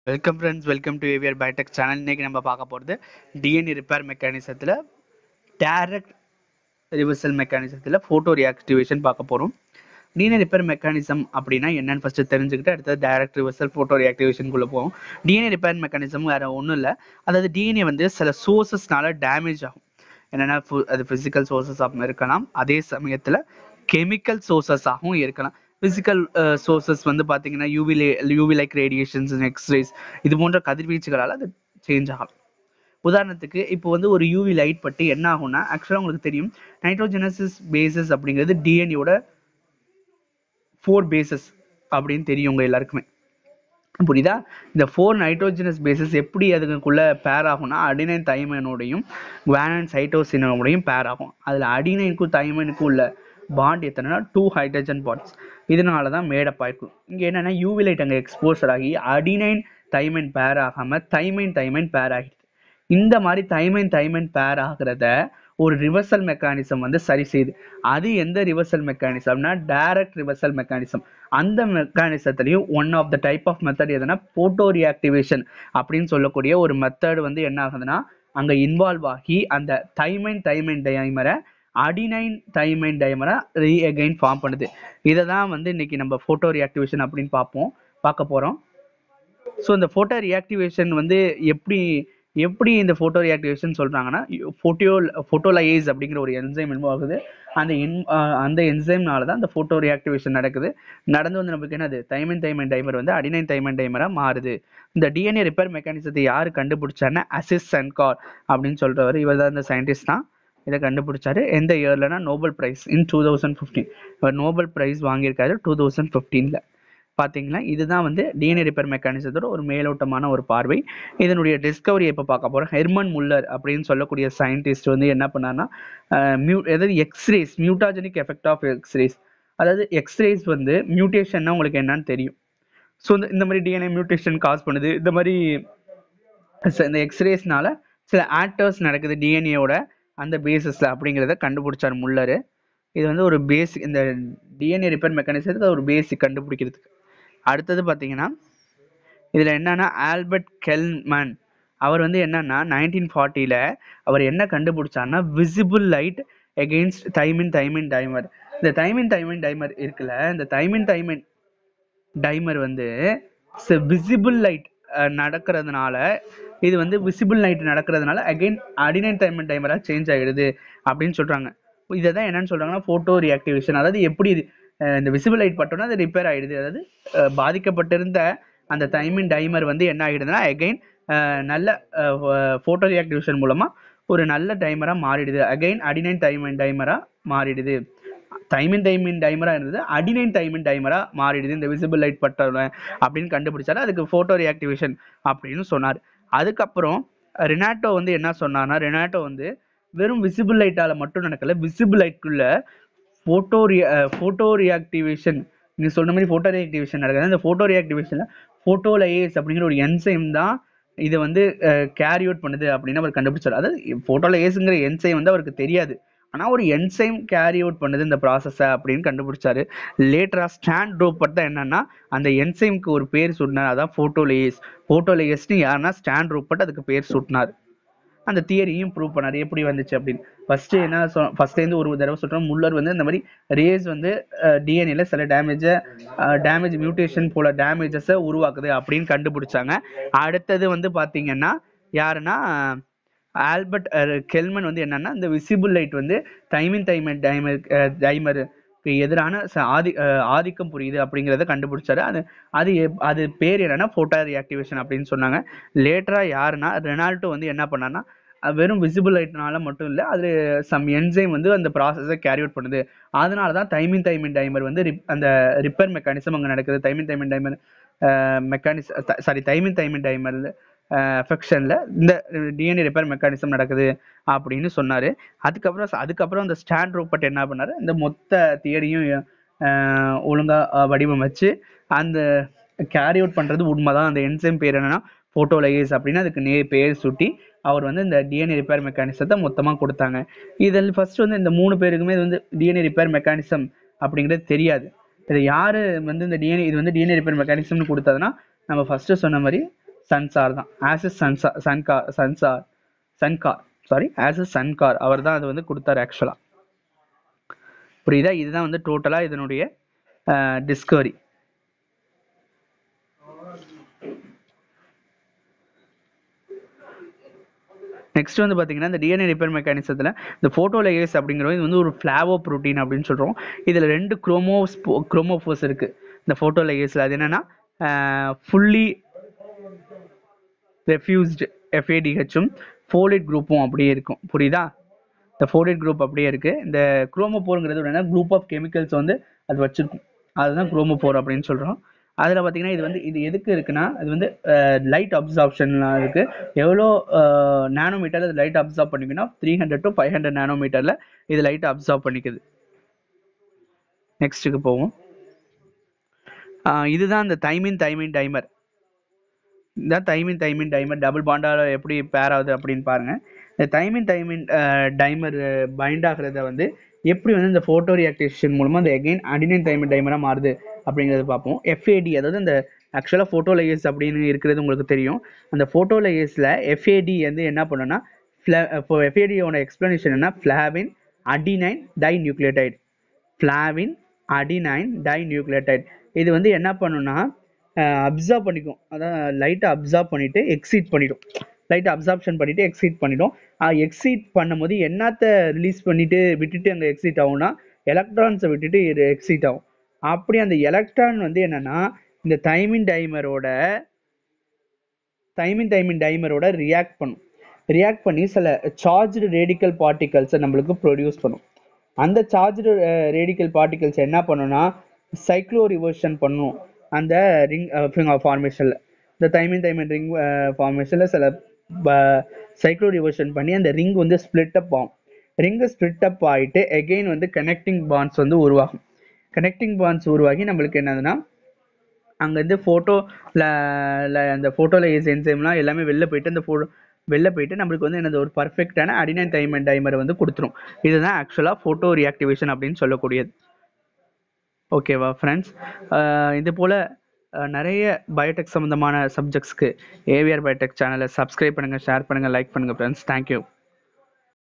welcome friends welcome to A V R biotech channel இன்னைக்கு நம்ம பார்க்க போகிறது டிஎன்ஏ ரிப்பேர் மெக்கானிசத்தில் டைரக்ட் ரிவர்சல் மெக்கானிசத்தில் ஃபோட்டோ ரியாக்டிவேஷன் பார்க்க போகிறோம் டிஎன்ஏ ரிப்பேர் மெக்கானிசம் அப்படின்னா என்னன்னு ஃபஸ்ட்டு தெரிஞ்சுக்கிட்டு அடுத்தது டைரக்ட் ரிவர்சல் ஃபோட்டோ ரியாக்டிவேஷனுக்குள்ளே போவோம் டிஎன்ஏ ரிப்பேர் மெக்கானிசம் வேறு ஒன்றும் இல்லை அதாவது டிஎன்ஏ வந்து சில சோர்சஸ்னால டேமேஜ் ஆகும் என்னென்னா அது ஃபிசிக்கல் சோர்சஸாகவும் இருக்கலாம் அதே சமயத்தில் கெமிக்கல் சோர்சஸாகவும் இருக்கலாம் ஃபிசிக்கல் சோர்சஸ் வந்து பார்த்தீங்கன்னா UV UV like radiations x rays இது போன்ற கதிர்வீச்சுகளால் அது சேஞ்ச் ஆகலாம் உதாரணத்துக்கு இப்போ வந்து ஒரு யூவி லைட் பட்டு என்ன ஆகும்னா ஆக்சுவலாக உங்களுக்கு தெரியும் நைட்ரோஜெனசிஸ் பேசஸ் அப்படிங்கிறது டிஎன்ஏயோட ஃபோர் பேசஸ் அப்படின்னு தெரியும் உங்க எல்லாருக்குமே புரியுதா இந்த ஃபோர் நைட்ரோஜனஸ் பேசஸ் எப்படி அதுக்குள்ள பேர் ஆகும்னா அடினைன் தைமனோடையும் குவானன் சைட்டோசினோடையும் பேர் ஆகும் அதில் அடினைனுக்கும் தைமனுக்கும் உள்ள பாண்ட் எத்தனைனா டூ ஹைட்ரஜன் பாண்ட்ஸ் இதனால தான் மேடப் ஆயிருக்கும் இங்கே என்னென்னா யூவி லைட் அங்கே எக்ஸ்போசர் ஆகி அடினைன் தைமைன் பேர் ஆகாமல் தைமைன் தைமைன் பேர் ஆகிடுது இந்த மாதிரி தைமைன் தைமைன் பேர் ஆகிறத ஒரு ரிவர்சல் மெக்கானிசம் வந்து சரி செய்யுது அது எந்த ரிவர்சல் மெக்கானிசம்னா டைரக்ட் ரிவர்சல் மெக்கானிசம் அந்த மெக்கானிசத்துலையும் one of the type of method எதுனா போட்டோ ரியாக்டிவேஷன் அப்படின்னு சொல்லக்கூடிய ஒரு மெத்தட் வந்து என்ன ஆகுதுன்னா அங்கே இன்வால்வ் ஆகி அந்த தைமைன் தைமைன் டைமரை அடினைன் தைமைன் டைமரை ரீ அகைன் ஃபார்ம் பண்ணுது இதை தான் வந்து இன்னைக்கு நம்ம ஃபோட்டோ ரியாக்டிவேஷன் அப்படின்னு பார்ப்போம் பார்க்க போகிறோம் ஸோ இந்த ஃபோட்டோ ரியாக்டிவேஷன் வந்து எப்படி எப்படி இந்த ஃபோட்டோ ரியாக்டிவேஷன் சொல்கிறாங்கன்னா ஃபோட்டோ ஃபோட்டோலைஸ் அப்படிங்கிற ஒரு என்சைம் இன்வால்வ் ஆகுது அந்த என் அந்த என்சைம்னால தான் அந்த ஃபோட்டோ ரியாக்டிவேஷன் நடக்குது நடந்து வந்து நமக்கு என்னது தைமன் தைமன் டைமர் வந்து அடினைன் தைமன் டைமராக மாறுது இந்த டிஎன்ஏ ரிப்பேர் மெக்கானிசத்தை யார் கண்டுபிடிச்சாருன்னா அசிஸ் சன்கார் அப்படின்னு சொல்கிறவர் இவர் தான் இந்த சயின்டிஸ்ட் தான் இதை கண்டுபிடிச்சாரு எந்த இயர்லனா Nobel prize in two thousand fifteen இவர் நோபல் ப்ரைஸ் வாங்கியிருக்காரு டூ தௌசண்ட் ஃபிஃப்டீனில் பார்த்தீங்களா இதுதான் வந்து டிஎன்ஏ ரிப்பேர் மெக்கானிசத்தோட ஒரு மேலோட்டமான ஒரு பார்வை இதனுடைய டிஸ்கவரி இப்போ பார்க்க போகிறோம் ஹெர்மன் முல்லர் அப்படின்னு சொல்லக்கூடிய சயின்டிஸ்ட் வந்து என்ன பண்ணார்னா மியூ அதாவது x rays mutagenic effect of x rays அதாவது எக்ஸ்ரேஸ் வந்து மியூட்டேஷன்னா உங்களுக்கு என்னன்னு தெரியும் ஸோ இந்த இந்த மாதிரி டிஎன்ஏ மியூட்டேஷன் காஸ் பண்ணுது இந்த மாதிரி இந்த எக்ஸ்ரேஸ்னால சில ஆக்டர்ஸ் நடக்குது டிஎன்ஏவோட அந்த பேசிஸில் அப்படிங்கிறத கண்டுபிடிச்சார் முல்லர் இது வந்து ஒரு பேசிக் இந்த டிஎன்ஏ ரிப்பேர் மெக்கானிசத்துக்கு ஒரு பேசிக் கண்டுபிடிக்கிறதுக்கு அடுத்தது பார்த்தீங்கன்னா இதில் என்னன்னா ஆல்பர்ட் கெல்மன் அவர் வந்து என்னன்னா நைன்டீன் ஃபார்ட்டியில் அவர் என்ன கண்டுபிடிச்சார்னா visible light against thymine thymine dimer இந்த தைமின் தைமின் டைமர் இருக்குல்ல இந்த தைமின் தைமின் டைமர் வந்து விசிபிள் லைட் நடக்கிறதுனால இது வந்து விசிபிள் லைட் நடக்கிறதுனால அகைன் அடினைன் டைமன் டைமராக சேஞ்ச் ஆகிடுது அப்படின்னு சொல்கிறாங்க இதை தான் என்னன்னு சொல்கிறாங்கன்னா ஃபோட்டோ ரியாக்டிவேஷன் அதாவது எப்படி இந்த விசிபிள் லைட் பட்டோன்னா அது ரிப்பேர் ஆகிடுது அதாவது பாதிக்கப்பட்டிருந்த அந்த தைமின் டைமர் வந்து என்ன ஆகிடுதுன்னா அகைன் நல்ல ஃபோட்டோ ரியாக்டிவேஷன் மூலமாக ஒரு நல்ல டைமராக மாறிடுது அகைன் அடினைன் தைமின் டைமராக மாறிடுது தைமின் தைமின் டைமராக இருந்தது அடினைன் தைமின் டைமராக மாறிடுது இந்த விசிபிள் லைட் பட்டோட அப்படின்னு கண்டுபிடிச்சாரு அதுக்கு ஃபோட்டோ ரியாக்டிவேஷன் அப்படின்னு சொன்னார் அதுக்கப்புறம் ரெனாட்டோ வந்து என்ன சொன்னார்னா ரெனாட்டோ வந்து வெறும் விசிபிள் லைட்டால் மட்டும் நடக்கல விசிபிள் லைட்டுக்குள்ள ஃபோட்டோ ரியா ஃபோட்டோ ரியாக்டிவேஷன் நீங்கள் சொன்ன மாதிரி ஃபோட்டோ ரியாக்டிவேஷன் நடக்குது அந்த ஃபோட்டோ ரியாக்டிவேஷனில் ஃபோட்டோலைஸ் அப்படிங்கிற ஒரு என்சைம் தான் இதை வந்து கேரி அவுட் பண்ணுது அப்படின்னு அவர் கண்டுபிடிச்சார் அதாவது ஃபோட்டோலைஸுங்கிற என்சைம் வந்து அவருக்கு தெரியாது ஆனால் ஒரு என்சைம் கேரி அவுட் பண்ணுது இந்த ப்ராசஸை அப்படின்னு கண்டுபிடிச்சாரு லேட்டராக ஸ்டாண்ட் ரோப்பட் தான் என்னன்னா அந்த என்சைம்க்கு ஒரு பேர் சூட்டினார் அதான் ஃபோட்டோலேயஸ் ஃபோட்டோலேயஸ்னு யாருன்னா ஸ்டாண்ட் ரோப்பட் அதுக்கு பேர் சூட்டினார் அந்த தியரியும் ப்ரூவ் பண்ணார் எப்படி வந்துச்சு அப்படின்னு ஃபர்ஸ்ட் என்ன சொ ஃபர்ஸ்ட்லேருந்து ஒரு தடவை சொல்கிறோம் முல்லர் வந்து இந்த மாதிரி ரேஸ் வந்து டிஎன்ஏல சில டேமேஜை டேமேஜ் மியூட்டேஷன் போல டேமேஜஸை உருவாக்குது அப்படின்னு கண்டுபிடிச்சாங்க அடுத்தது வந்து பார்த்தீங்கன்னா யாருன்னா ஆல்பர்ட் கெல்மன் வந்து என்னன்னா இந்த விசிபிள் லைட் வந்து தைமின் தைமன் டைமர் டைமருக்கு எதிரான ஆதி ஆதிக்கம் புரியுது அப்படிங்கிறத கண்டுபிடிச்சாரு அது அது அது பேர் என்னன்னா ஃபோட்டோ ரியாக்டிவேஷன் அப்படின்னு சொன்னாங்க லேட்டரா யாருன்னா ரெனால்டோ வந்து என்ன பண்ணார்னா வெறும் விசிபிள் லைட்னால மட்டும் இல்லை அது சம் என்சைம் வந்து அந்த ப்ராசஸை கேரி அவுட் பண்ணுது அதனால தான் தைமின் தைமின் டைமர் வந்து அந்த ரிப்பேர் மெக்கானிசம் அங்கே நடக்குது thymine thymine dimer mechanism sorry thymine thymine dimer அஃபெக்ஷனில் இந்த டிஎன்ஏ ரிப்பேர் மெக்கானிசம் நடக்குது அப்படின்னு சொன்னார் அதுக்கப்புறம் அதுக்கப்புறம் அந்த ஸ்டாண்ட் ரோப்பட் என்ன பண்ணார் இந்த மொத்த தியரியும் ஒழுங்காக வடிவமைச்சு அந்த கேரி அவுட் பண்ணுறது உண்மை தான் அந்த என்சைம் பேர் என்னன்னா ஃபோட்டோலைஸ் அப்படின்னு அதுக்கு நே பேர் சுட்டி அவர் வந்து இந்த டிஎன்ஏ ரிப்பேர் மெக்கானிசத்தை மொத்தமாக கொடுத்தாங்க இதில் ஃபர்ஸ்ட் வந்து இந்த மூணு பேருக்குமே இது வந்து டிஎன்ஏ ரிப்பேர் மெக்கானிசம் அப்படிங்கிறது தெரியாது இது யார் வந்து இந்த டிஎன்ஏ இது வந்து டிஎன்ஏ ரிப்பேர் மெக்கானிசம்னு கொடுத்ததுன்னா நம்ம ஃபர்ஸ்ட் சொன்ன மாதிரி சன்சார் தான் ஆசிஸ் சன்சா Sancar Sancar Sancar sorry Aziz Sancar அவர் தான் அது வந்து கொடுத்தாரு ஆக்சுவலாக புரியுதா இதுதான் வந்து டோட்டலாக இதனுடைய டிஸ்கவரி நெக்ஸ்ட் வந்து பார்த்தீங்கன்னா இந்த டிஎன்ஏ ரிப்பேர் மெக்கானிசத்தில் இந்த ஃபோட்டோலேயர்ஸ் அப்படிங்கிறது இது வந்து ஒரு ஃப்ளாவோ ப்ரோட்டீன் அப்படின்னு சொல்கிறோம் இதில் ரெண்டு குரோமோஸ் குரோமோஃபோஸ் இருக்குது இந்த ஃபோட்டோலேயர்ஸில் அது என்னென்னா ஃபுல்லி ரெஃப்யூஸ்டு எஃப்ஏடிஹெச்சும் ஃபோலேட் குரூப்பும் அப்படியே இருக்கும் புரியுதா இந்த ஃபோலேட் குரூப் அப்படியே இருக்குது இந்த குரோமோபோருங்கிறது என்னன்னா குரூப் ஆஃப் கெமிக்கல்ஸ் வந்து அது வச்சிருக்கும் அதுதான் குரோமோபோர் அப்படின்னு சொல்கிறோம் அதில் பார்த்தீங்கன்னா இது வந்து இது எதுக்கு இருக்குன்னா இது வந்து லைட் அப்சார்ப்ஷன்லாம் இருக்குது எவ்வளோ நேனோமீட்டர் அது லைட் அப்சார்ப் பண்ணிக்குன்னா three hundred to five hundred நேனோமீட்டரில் இது லைட் அப்சார்ப் பண்ணிக்குது நெக்ஸ்ட்டுக்கு போவோம் இதுதான் இந்த தைமின் தைமின் டைமர் இதுதான் தைமின் தைமின் டைமர் டபுள் பாண்டால் எப்படி பேர் ஆகுது அப்படின்னு பாருங்க இந்த தைமின் தைமின் டைமர் பைண்ட் ஆகிறத வந்து எப்படி வந்து இந்த ஃபோட்டோ ரியாக்டேஷன் மூலமாக அந்த எகைன் அடினைன் தைமின் டைமராக மாறுது அப்படிங்கிறத பார்ப்போம் எஃப்ஏடி அதாவது அந்த ஆக்சுவலாக ஃபோட்டோ லேயர்ஸ் அப்படின்னு இருக்கிறது உங்களுக்கு தெரியும் அந்த ஃபோட்டோ லேயர்ஸில் எஃப்ஏடி வந்து என்ன பண்ணுன்னா இப்போ எஃப்ஏடியோட எக்ஸ்பிளனேஷன் என்ன flavin adenine dinucleotide flavin adenine dinucleotide இது வந்து என்ன பண்ணுன்னா அப்சர்வ் பண்ணிக்கும் அதான் லைட்டை அப்சர்வ் பண்ணிட்டு எக்ஸீட் பண்ணிடும் லைட்டை அப்சார்ப்ஷன் பண்ணிட்டு எக்ஸீட் பண்ணிடும் எக்ஸீட் பண்ணும்போது என்னத்த ரிலீஸ் பண்ணிட்டு விட்டுட்டு அங்கே எக்ஸீட் ஆகும்னா எலக்ட்ரான்ஸை விட்டுட்டு இது எக்ஸீட் ஆகும் அப்படி அந்த எலக்ட்ரான் வந்து என்னன்னா இந்த தைமின் டைமரோட தைமின் தைமின் டைமரோட ரியாக்ட் பண்ணும் ரியாக்ட் பண்ணி சில சார்ஜ்டு ரேடிக்கல் பார்ட்டிகல்ஸை நம்மளுக்கு ப்ரொடியூஸ் பண்ணும் அந்த சார்ஜ்டு ரேடிக்கல் பார்ட்டிகல்ஸ் என்ன பண்ணுன்னா சைக்ளோ ரிவர்ஷன் பண்ணும் அந்த ரிங் ஃபார்மேஷனில் இந்த தைமின் தைமின் ரிங் ஃபார்மேஷனில் சில சைக்ளோ ரிவர்ஷன் பண்ணி அந்த ரிங் வந்து ஸ்ப்ளிட் அப் ஆகும் ரிங்கு ஸ்ப்ளிட் அப் ஆகிட்டு எகெயின் வந்து கனெக்டிங் பாண்ட்ஸ் வந்து உருவாகும் கனெக்டிங் பாண்ட்ஸ் உருவாகி நம்மளுக்கு என்னதுன்னா அங்கேருந்து ஃபோட்டோவில் அந்த ஃபோட்டோவில் ஏஸ் என்சைம்லாம் எல்லாமே வெளில போயிட்டு அந்த ஃபோட்டோ வெளில போயிட்டு நம்மளுக்கு வந்து என்னது ஒரு பர்ஃபெக்டான அடினைன் டைமண்ட் டைமரை வந்து கொடுத்துரும் இதுதான் ஆக்சுவலாக ஃபோட்டோ ரியாக்டிவேஷன் அப்படின்னு சொல்லக்கூடியது ஓகேவா ஃப்ரெண்ட்ஸ் இது போல் நிறைய பயோடெக் சம்மந்தமான சப்ஜெக்ட்ஸ்க்கு ஏவிஆர் பயோடெக் சேனலை சப்ஸ்கிரைப் பண்ணுங்கள் ஷேர் பண்ணுங்கள் லைக் பண்ணுங்கள் ஃப்ரெண்ட்ஸ் தேங்க்யூ